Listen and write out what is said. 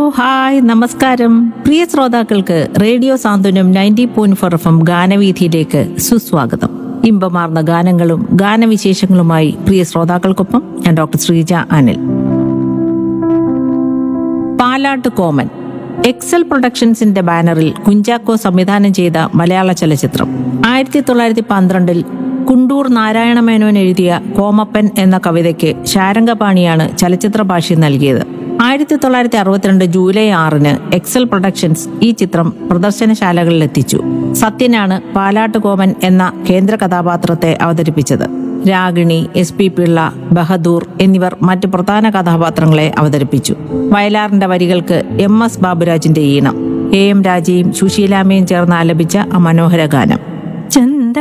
hi നമസ്കാരം പ്രിയ ശ്രോതാക്കൾക്ക് radio Santhwanam ninety point four FM എം ഗാനവീഥിയിലേക്ക് സുസ്വാഗതം ഇമ്പമാർന്ന ഗാനങ്ങളും ഗാനവിശേഷങ്ങളുമായി പ്രിയ ശ്രോതാക്കൾക്കൊപ്പം ഞാൻ ഡോക്ടർ ശ്രീജ അനിൽ പാലാട്ട് കോമൻ എക്സൽ പ്രൊഡക്ഷൻസിന്റെ ബാനറിൽ കുഞ്ചാക്കോ സംവിധാനം ചെയ്ത മലയാള ചലച്ചിത്രം ആയിരത്തി തൊള്ളായിരത്തി പന്ത്രണ്ടിൽ കുണ്ടൂർ നാരായണ മേനോൻ എഴുതിയ കോമപ്പൻ എന്ന കവിതയ്ക്ക് ശാരംഗപാണിയാണ് ചലച്ചിത്ര ഭാഷ്യം നൽകിയത് ആയിരത്തി തൊള്ളായിരത്തി അറുപത്തിരണ്ട് ജൂലൈ ആറിന് എക്സൽ പ്രൊഡക്ഷൻസ് ഈ ചിത്രം പ്രദർശനശാലകളിൽ എത്തിച്ചു സത്യനാണ് പാലാട്ട് കോമൻ എന്ന കേന്ദ്ര കഥാപാത്രത്തെ അവതരിപ്പിച്ചത് രാഗിണി എസ് പി പിള്ള ബഹദൂർ എന്നിവർ മറ്റ് പ്രധാന കഥാപാത്രങ്ങളെ അവതരിപ്പിച്ചു വയലാറിന്റെ വരികൾക്ക് എം എസ് ബാബുരാജിന്റെ ഈണം എ എം രാജയും സുശീലാമ്മയും ചേർന്ന് ആലപിച്ച ആ മനോഹര ഗാനം ചന്ദ